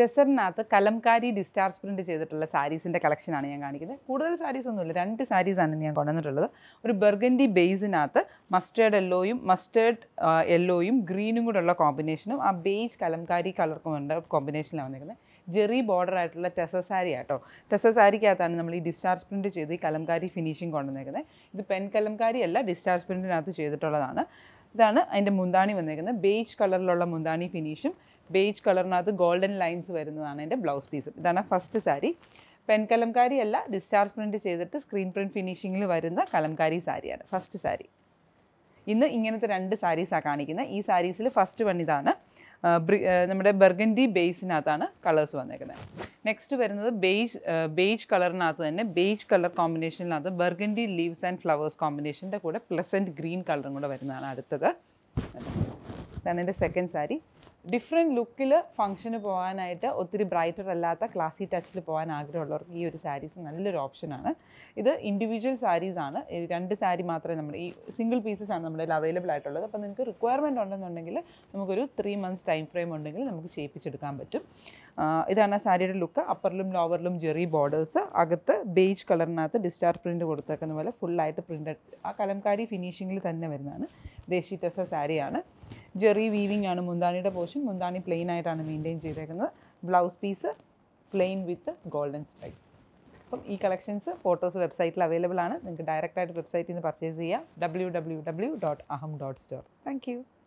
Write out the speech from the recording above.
ടെസറിനകത്ത് Kalamkari discharge print ചെയ്തിട്ടുള്ള സാരീസിൻ്റെ കളക്ഷനാണ് ഞാൻ കാണിക്കുന്നത് കൂടുതൽ സാരീസ് ഒന്നുമില്ല രണ്ട് സാരീസാണ് ഞാൻ കൊണ്ടുവന്നിട്ടുള്ളത് ഒരു ബെർഗൻഡി ബേസിനകത്ത് മസ്റ്റേർഡ് യെല്ലോയും മസ്റ്റേർഡ് യെല്ലോയും ഗ്രീനും കൂടെ ഉള്ള കോമ്പിനേഷനും ആ ബേജ് കലംകാരി കളർക്കും ഉണ്ട് കോമ്പിനേഷനിലാണ് വന്നിരിക്കുന്നത് ജെറി ബോർഡർ ആയിട്ടുള്ള ടെസ സാരി ആട്ടോ ടെസ സാരിക്കകത്താണ് നമ്മൾ ഈ ഡിസ്ചാർജ് പ്രിൻറ്റ് ചെയ്ത് ഈ കലംകാരി ഫിനിഷിങ് കൊണ്ടുവന്നേക്കുന്നത് ഇത് പെൻ കലംകാരി അല്ല ഡിസ്ചാർജ് പ്രിൻറ്റിനകത്ത് ചെയ്തിട്ടുള്ളതാണ് ഇതാണ് അതിൻ്റെ മുന്താണി വന്നേക്കുന്നത് ബേജ് കളറിലുള്ള മുന്താണി ഫിനിഷും ബേജ് കളറിനകത്ത് ഗോൾഡൻ ലൈൻസ് വരുന്നതാണ് എൻ്റെ ബ്ലൗസ് പീസും ഇതാണ് ഫസ്റ്റ് സാരി പെൻ കലംകാരി അല്ല ഡിസ്ചാർജ് പ്രിൻറ്റ് ചെയ്തിട്ട് സ്ക്രീൻ പ്രിൻറ്റ് ഫിനിഷിങ്ങിൽ വരുന്ന കലംകാരി സാരിയാണ് ഫസ്റ്റ് സാരി ഇന്ന് ഇങ്ങനത്തെ രണ്ട് സാരീസാണ് കാണിക്കുന്നത് ഈ സാരീസിൽ ഫസ്റ്റ് വൺ ഇതാണ് ആ, ബ്രി- ആ, നമ്മുടെ ബെർഗൻഡി ബേസിനകത്താണ് കളേഴ്സ് വന്നേക്കുന്നത് നെക്സ്റ്റ് വരുന്നത് ബേജ് ബേജ് കളറിനകത്ത് തന്നെ ബേജ് കളർ കോമ്പിനേഷനിനകത്ത് ബെർഗൻഡി ലീവ്സ് ആൻഡ് ഫ്ലവേഴ്സ് കോമ്പിനേഷൻ്റെ കൂടെ പ്ലസൻറ്റ് ഗ്രീൻ കളറും കൂടെ വരുന്നതാണ് അടുത്തത് ഇതാണ് എൻ്റെ സെക്കൻഡ് സാരി ഡിഫറെൻറ്റ് ലുക്കിൽ ഫംഗ്ഷന് പോകാനായിട്ട് ഒത്തിരി ബ്രൈറ്റർ അല്ലാത്ത ക്ലാസി ടച്ചിൽ പോകാൻ ആഗ്രഹമുള്ളവർക്ക് ഈ ഒരു സാരീസ് നല്ലൊരു ഓപ്ഷനാണ് ഇത് ഇൻഡിവിജ്വൽ സാരീസ് ആണ് ഈ രണ്ട് സാരി മാത്രമേ നമ്മുടെ ഈ സിംഗിൾ പീസസ് ആണ് നമ്മുടെ അവൈലബിൾ ആയിട്ടുള്ളത് അപ്പോൾ നിങ്ങൾക്ക് റിക്വയർമെൻറ്റ് ഉണ്ടെന്നുണ്ടെങ്കിൽ നമുക്കൊരു ത്രീ മന്ത്സ് ടൈം ഫ്രെയിം ഉണ്ടെങ്കിൽ നമുക്ക് ചെയ്യിപ്പിച്ചെടുക്കാൻ പറ്റും ആ, ഇതാണ് ആ സാരിയുടെ ലുക്ക് അപ്പറിലും ലോവറിലും ജെറി ബോർഡേഴ്സ് അകത്ത് ബേജ് കളറിനകത്ത് ഡിസ്ചാർജ് പ്രിൻറ്റ് കൊടുത്തേക്കുന്ന പോലെ ഫുള്ളായിട്ട് പ്രിൻ്റ് ആ കലംകാരി ഫിനിഷിങ്ങിൽ തന്നെ വരുന്നതാണ് ദേശി ടെസ സാരിയാണ് ജെറി വീവിംഗ് ആണ് മുന്താണിയുടെ പോർഷൻ മുന്താണി പ്ലെയിൻ ആയിട്ടാണ് മെയിൻറ്റെയിൻ ചെയ്തേക്കുന്നത് blouse piece plain with golden stripes അപ്പം ഈ കളക്ഷൻസ് ഫോട്ടോസ് വെബ്സൈറ്റിൽ അവൈലബിൾ ആണ് നിങ്ങൾക്ക് ഡയറക്റ്റ് ആയിട്ട് വെബ്സൈറ്റിൽ നിന്ന് പർച്ചേസ് ചെയ്യാം W W W dot Aham dot store thank U